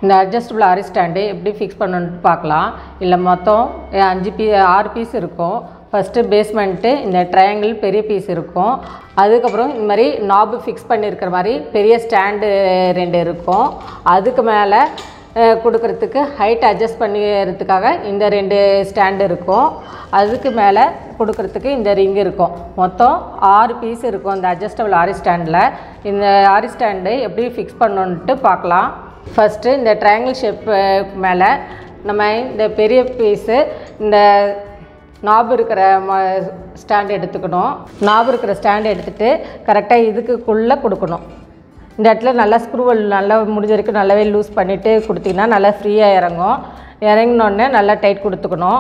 இந்த adjustable aari stand எப்படி fix பண்ணணுன்ட்டு பார்க்கலாம் இல்லை மொத்தம் அஞ்சு பீ ஆறு பீஸ் இருக்கும் ஃபஸ்ட்டு பேஸ்மெண்ட்டு இந்த ட்ரையாங்கிள் பெரிய பீஸ் இருக்கும் அதுக்கப்புறம் இந்த மாதிரி நாபு ஃபிக்ஸ் பண்ணியிருக்கிற மாதிரி பெரிய ஸ்டாண்டு ரெண்டு இருக்கும் அதுக்கு மேலே அஹ், கொடுக்கறதுக்கு ஹைட் அட்ஜஸ்ட் பண்ணிக்கிறதுக்காக இந்த ரெண்டு ஸ்டாண்டு இருக்கும் அதுக்கு மேலே கொடுக்கறதுக்கு இந்த ரிங் இருக்கும் மொத்தம் ஆறு பீஸ் இருக்கும் இந்த அட்ஜஸ்டபிள் ஆரி ஸ்டாண்டில் இந்த ஆரி ஸ்டாண்டு எப்படி ஃபிக்ஸ் பண்ணணுன்ட்டு பார்க்கலாம் ஃபஸ்ட்டு இந்த ட்ரையாங்கிள் ஷேப் மேலே நம்ம இந்த பெரிய பீஸு இந்த நாபு இருக்கிற ம ஸ்டாண்ட் எடுத்துக்கணும் நாபு இருக்கிற ஸ்டாண்ட் எடுத்துகிட்டு கரெக்டாக இதுக்குள்ளே கொடுக்கணும் இந்த இடத்துல நல்லா ஸ்க்ரூவல் நல்லா முடிஞ்ச வரைக்கும் நல்லாவே லூஸ் பண்ணிவிட்டு கொடுத்தீங்கன்னா நல்லா ஃப்ரீயாக இறங்கும் இறங்கினோடனே நல்லா டைட் கொடுத்துக்கணும்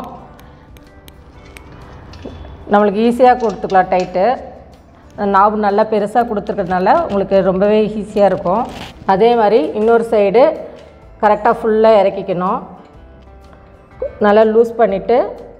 நம்மளுக்கு ஈஸியாக கொடுத்துக்கலாம் டைட்டு நாபு நல்லா பெருசாக கொடுத்துருக்கறதுனால உங்களுக்கு ரொம்பவே ஈஸியாக இருக்கும் அதே மாதிரி இன்னொரு சைடு கரெக்டாக ஃபுல்லாக இறக்கிக்கணும் நல்லா லூஸ் பண்ணிவிட்டு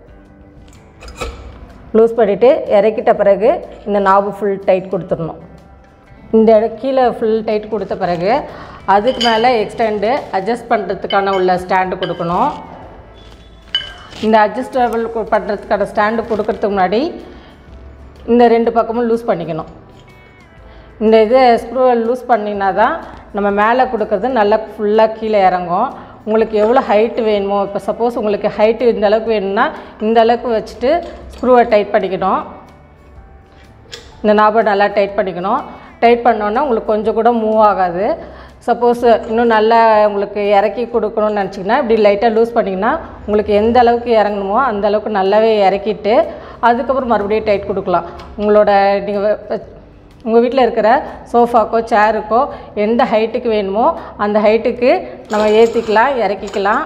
லூஸ் பண்ணிவிட்டு இறக்கிட்ட பிறகு இந்த நாபு ஃபுல் டைட் கொடுத்துடணும் இந்த இடம் கீழே ஃபுல் டைட் கொடுத்த பிறகு அதுக்கு மேலே எக்ஸ்டெண்டு அட்ஜஸ்ட் பண்ணுறதுக்கான உள்ள ஸ்டாண்டு கொடுக்கணும் இந்த அட்ஜஸ்டபிள் பண்ணுறதுக்கான ஸ்டாண்டு கொடுக்கறதுக்கு முன்னாடி இந்த ரெண்டு பக்கமும் லூஸ் பண்ணிக்கணும் இந்த இது ஸ்க்ரூவை லூஸ் பண்ணினா தான் நம்ம மேலே கொடுக்கறது நல்லா ஃபுல்லாக கீழே இறங்கும் உங்களுக்கு எவ்வளோ ஹைட்டு வேணுமோ இப்போ சப்போஸ் உங்களுக்கு ஹைட்டு இந்த அளவுக்கு வேணும்னா இந்த அளவுக்கு வச்சுட்டு ஸ்க்ரூவை டைட் பண்ணிக்கணும் இந்த நாபை நல்லா டைட் பண்ணிக்கணும் டைட் பண்ணோன்னா உங்களுக்கு கொஞ்சம் கூட மூவ் ஆகாது சப்போஸ் இன்னும் நல்லா உங்களுக்கு இறக்கி கொடுக்கணும்னு நினச்சிங்கன்னா இப்படி லைட்டாக லூஸ் பண்ணிங்கன்னா உங்களுக்கு எந்த அளவுக்கு இறங்கணுமோ அந்த அளவுக்கு நல்லாவே இறக்கிட்டு அதுக்கப்புறம் மறுபடியும் டைட் கொடுக்கலாம் உங்களோட நீங்கள் உங்கள் வீட்டில் இருக்கிற சோஃபாக்கோ சேருக்கோ எந்த ஹைட்டுக்கு வேணுமோ அந்த ஹைட்டுக்கு நம்ம ஏற்றிக்கலாம் இறக்கிக்கலாம்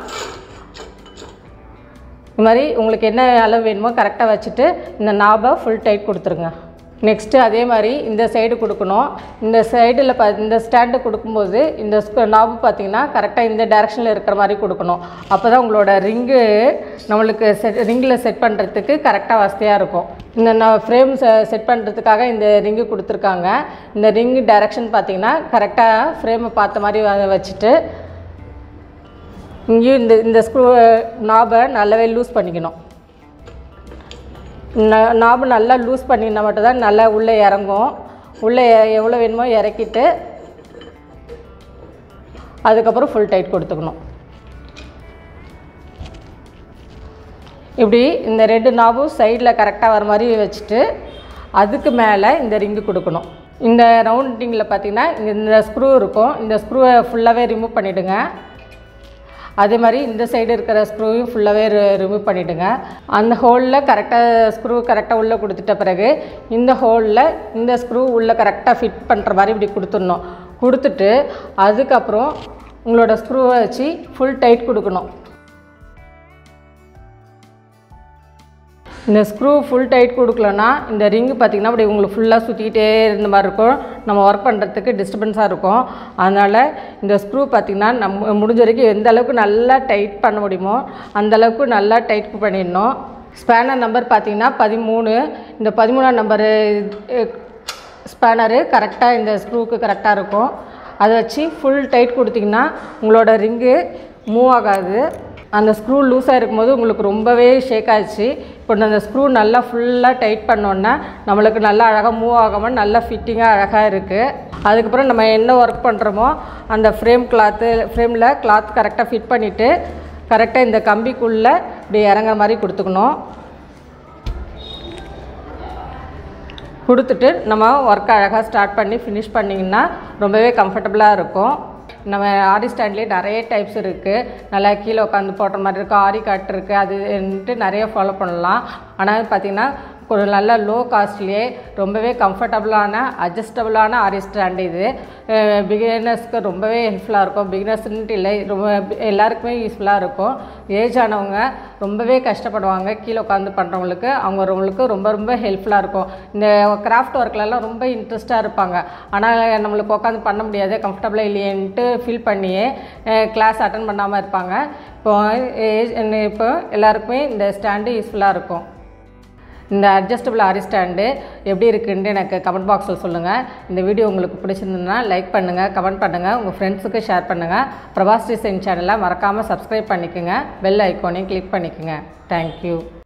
இது மாதிரி உங்களுக்கு என்ன அளவு வேணுமோ கரெக்டாக வச்சுட்டு இந்த நாபை ஃபுல் டைட் கொடுத்துருங்க நெக்ஸ்ட்டு அதே மாதிரி இந்த சைடு கொடுக்கணும் இந்த சைடில் பா இந்த ஸ்டாண்டு கொடுக்கும்போது இந்த நாபு பார்த்தீங்கன்னா கரெக்டாக இந்த டேரெக்ஷனில் இருக்கிற மாதிரி கொடுக்கணும் அப்போ தான் உங்களோட ரிங்கு நம்மளுக்கு செட் ரிங்கில் செட் பண்ணுறதுக்கு கரெக்டாக வசதியாக இருக்கும் இந்த நான் ஃப்ரேம் செட் பண்ணுறதுக்காக இந்த ரிங்கு கொடுத்துருக்காங்க இந்த ரிங்கு டைரக்ஷன் பார்த்தீங்கன்னா கரெக்டாக ஃப்ரேமை பார்த்த மாதிரி வ- வச்சுட்டு இங்கேயும் இந்த இந்த ஸ்க்ரூ நாபை நல்லாவே லூஸ் பண்ணிக்கணும் ந- நாபு நல்லா லூஸ் பண்ணினா மட்டும்தான் நல்லா உள்ளே இறங்கும் உள்ளே எ- எவ்வளோ வேணுமோ இறக்கிட்டு அதுக்கப்புறம் ஃபுல் டைட் கொடுத்துக்கணும் இப்படி இந்த ரெண்டு நாபும் சைடில் கரெக்டாக வர மாதிரி வச்சுட்டு அதுக்கு மேலே இந்த ரிங்கு கொடுக்கணும் இந்த ரவுண்டிங்கில் பார்த்தீங்கன்னா இங்க இந்த ஸ்க்ரூ இருக்கும் இந்த ஸ்க்ரூவை ஃபுல்லாகவே ரிமூவ் பண்ணிவிடுங்க அதே மாதிரி இந்த சைடு இருக்கிற ஸ்க்ரூவையும் ஃபுல்லாகவே ரிமூவ் பண்ணிவிடுங்க அந்த ஹோலில் கரெக்டாக ஸ்க்ரூ கரெக்டாக உள்ளே கொடுத்துட்ட பிறகு இந்த ஹோலில் இந்த ஸ்க்ரூ உள்ளே கரெக்டாக ஃபிட் பண்ணுற மாதிரி இப்படி கொடுத்துடணும் கொடுத்துட்டு அதுக்கப்புறம் உங்களோட ஸ்க்ரூவை வச்சு ஃபுல் டைட் கொடுக்கணும் இந்த ஸ்க்ரூ ஃபுல் டைட் கொடுக்கலன்னா இந்த ரிங்கு பார்த்திங்கன்னா அப்படி உங்களுக்கு ஃபுல்லாக சுற்றிக்கிட்டே இருந்த மாதிரி இருக்கும் நம்ம ஒர்க் பண்ணுறதுக்கு டிஸ்டர்பன்ஸாக இருக்கும் அதனால் இந்த ஸ்க்ரூ பார்த்திங்கன்னா நம்ம முடிஞ்ச வரைக்கும் எந்த அளவுக்கு நல்லா டைட் பண்ண முடியுமோ அந்த அளவுக்கு நல்லா டைட் பண்ணிடணும் ஸ்பேனர் நம்பர் பார்த்திங்கன்னா பதிமூணு இந்த பதிமூணாம் நம்பரு ஸ்பேனரு கரெக்டாக இந்த ஸ்க்ரூவுக்கு கரெக்டாக இருக்கும் அதை வச்சு ஃபுல் டைட் கொடுத்திங்கன்னா உங்களோட ரிங்கு மூவ் ஆகாது அந்த ஸ்க்ரூ லூஸாக இருக்கும்போது உங்களுக்கு ரொம்பவே ஷேக் ஆச்சு இப்போ அந்த ஸ்க்ரூ நல்லா ஃபுல்லாக டைட் பண்ணோன்னா நம்மளுக்கு நல்லா அழகாக மூவ் ஆகாமல் நல்லா ஃபிட்டிங்காக அழகாக இருக்குது அதுக்கப்புறம் நம்ம என்ன ஒர்க் பண்ணுறோமோ அந்த ஃப்ரேம் கிளாத்து ஃப்ரேமில் கிளாத் கரெக்டாக ஃபிட் பண்ணிவிட்டு கரெக்டாக இந்த கம்பிக்குள்ளே இப்படி இறங்குற மாதிரி கொடுத்துக்கணும் கொடுத்துட்டு நம்ம ஒர்க் அழகாக ஸ்டார்ட் பண்ணி ஃபினிஷ் பண்ணிங்கன்னா ரொம்பவே கம்ஃபர்டபுளாக இருக்கும் நம்ம ஆரி ஸ்டாண்ட்லேயே நிறைய டைப்ஸ் இருக்குது நல்லா கீழே உட்காந்து போடுற மாதிரி இருக்குது ஆரி கட் இருக்குது அதுன்ட்டு நிறைய ஃபாலோ பண்ணலாம் ஆனால் பார்த்திங்கன்னா ஒரு நல்ல லோ காஸ்ட்லேயே ரொம்பவே கம்ஃபர்டபுளான அட்ஜஸ்டபுளான ஆரி ஸ்டாண்ட் இது பிகினர்ஸ்க்கு ரொம்பவே ஹெல்ப்ஃபுல்லாக இருக்கும் பிகினர்ஸ்ன்ட்டு இல்லை ரொம்ப எல்லாருக்குமே யூஸ்ஃபுல்லாக இருக்கும் ஏஜ் ஆனவங்க ரொம்பவே கஷ்டப்படுவாங்க கீழே உட்காந்து பண்ணுறவங்களுக்கு அவங்களுக்கு ரொம்ப ரொம்ப ஹெல்ப்ஃபுல்லாக இருக்கும் இந்த கிராஃப்ட் ஒர்க்லலாம் ரொம்ப இன்ட்ரெஸ்ட்டாக இருப்பாங்க ஆனால் நம்மளுக்கு உட்காந்து பண்ண முடியாது கம்ஃபர்டபுளாக இல்லையேன்ட்டு ஃபீல் பண்ணியே கிளாஸ் அட்டன் பண்ணாமல் இருப்பாங்க இப்போ ஏஜ் இப்போ எல்லாருக்குமே இந்த ஸ்டாண்டு யூஸ்ஃபுல்லாக இருக்கும் இந்த அட்ஜஸ்டபிள் ஆரி ஸ்டாண்டு எப்படி இருக்குன்ட்டு எனக்கு கமெண்ட் பாக்ஸில் சொல்லுங்கள் இந்த வீடியோ உங்களுக்கு பிடிச்சிருந்ததுன்னா லைக் பண்ணுங்கள் கமெண்ட் பண்ணுங்கள் உங்கள் ஃப்ரெண்ட்ஸுக்கு ஷேர் பண்ணுங்கள் பிரபாஸ் டிசைன் சேனலை மறக்காமல் சப்ஸ்கிரைப் பண்ணிக்கோங்க பெல் ஐக்கானையும் கிளிக் பண்ணிக்கோங்க தேங்க்யூ